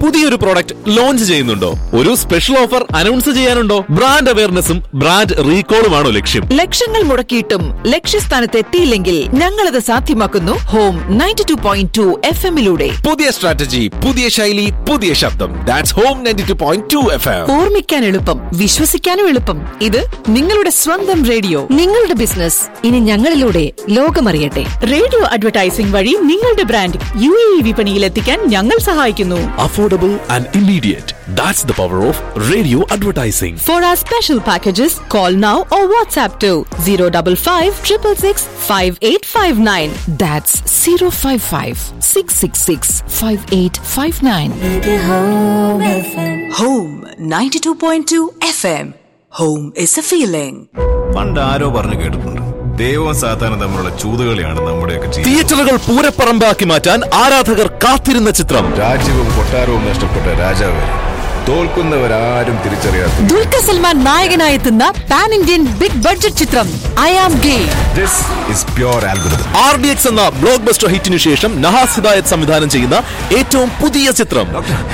പുതിയൊരു product launch ചെയ്യുന്നുണ്ടോ ഒരു സ്പെഷ്യൽ ഓഫർ അനൗൺസ് ചെയ്യാനുണ്ടോ ബ്രാൻഡ് അവയർനെസ്സും ബ്രാൻഡ് റീകോളുമാണോ ലക്ഷ്യം ലക്ഷങ്ങൾ മുടക്കിയിട്ടും ലക്ഷ്യസ്ഥാനത്ത് എത്തിയില്ലെങ്കിൽ ഞങ്ങളത് സാധ്യമാക്കുന്നു home ninety two point two F എമ്മിലൂടെ പുതിയ സ്ട്രാറ്റജി പുതിയ ശൈലി പുതിയ ശബ്ദം that's home ninety two point two F M ഓർമ്മിക്കാൻ എളുപ്പം വിശ്വസിക്കാനും എളുപ്പം ഇത് നിങ്ങളുടെ സ്വന്തം റേഡിയോ നിങ്ങളുടെ ബിസിനസ് ഇനി ഞങ്ങളിലൂടെ ലോകമറിയട്ടെ റേഡിയോ അഡ്വർടൈസിംഗ് വഴി നിങ്ങളുടെ ബ്രാൻഡ് യു എ വിപണിയിൽ എത്തിക്കാൻ ഞങ്ങൾ സഹായിക്കുന്നു affordable and immediate that's the power of radio advertising for our special packages call now or WhatsApp to zero double five triple six five eight five nine that's zero five five six six six five eight five nine Home 92.2 FM. Home is a feeling. പണ്ട് ആരോ പറഞ്ഞു കേട്ടിട്ടുണ്ട് ദൈവവും സാത്താനും തമ്മിലുള്ള ചൂതുകളിയാണ് നമ്മുടെയൊക്കെ ജീവിതം തിയേറ്ററുകൾ പൂരപ്പറമ്പാക്കി മാറ്റാൻ ആരാധകർ കാത്തിരുന്ന ചിത്രം രാജ്യവും കൊട്ടാരവും നഷ്ടപ്പെട്ട രാജാവ് തോൽക്കുന്നവരാരും തിരിച്ചറിയാത്ത ദുൽഖർ സൽമാൻ നായകനായെത്തുന്ന പാൻ ഇന്ത്യൻ ബിഗ് ബഡ്ജറ്റ് ചിത്രം I am game this is pure algorithm R D X എന്ന ബ്ലോക്ക് ബസ്റ്റർ ഹിറ്റിനു ശേഷം നഹാസ് ഹിദായത് സംവിധാനം ചെയ്യുന്ന ഏറ്റവും പുതിയ ചിത്രം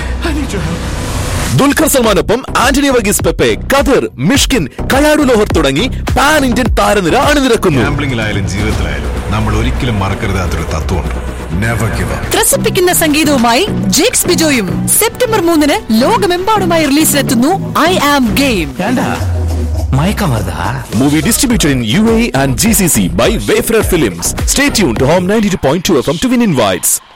ദുൽഖർ സൽമാനൊപ്പം ആന്റണി വർഗീസ് പെപ്പെ കഥർ മിഷ്കിൻ കയാടു ലോഹർ തുടങ്ങി പാൻ ഇന്ത്യൻ താരനിര അണിനിരക്കുന്നു ഗാംബ്ലിംഗിലായാലും ജീവിതത്തിലായാലും നമ്മൾ ഒരിക്കലും മറക്കരുതാത്തൊരു തത്വമുണ്ട് നെവർ ഗിവ് അപ്പ് ത്രസിപ്പിക്കുന്ന സംഗീതവുമായി ജേക്സ് ബിജോയും സെപ്റ്റംബർ മൂന്നിന് ലോകമെമ്പാടുമായി റിലീസിലെത്തുന്നു ഐ ആം ഗെയിം மயக்கம் வருதா Movie distributed in UAE and GCC by Wayfarer Films. Stay tuned to Home 92.2 FM to win invites.